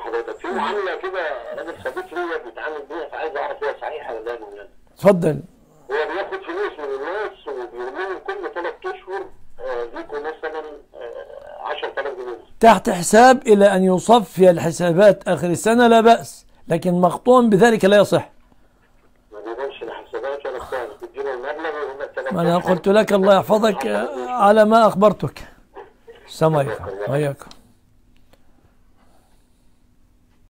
حضرتك في معامله كده راجل صديق ليا بيتعامل بيها فعايز اعرف هي صحيحه ولا لا يا مولانا اتفضل هو بياخد فلوس من الناس وبيقول لهم كل ثلاث اشهر آه، ليكوا مثلا آه، 10000 جنيه تحت حساب إلى أن يصفي الحسابات آخر السنة لا بأس لكن مقطوع بذلك لا يصح ما بيقولش لا حسابات ولا بتاع بيديله المبلغ ويقول لك ثلاث ما أنا أشهر. قلت لك الله يحفظك على ما أخبرتك السلام عليكم وإياكم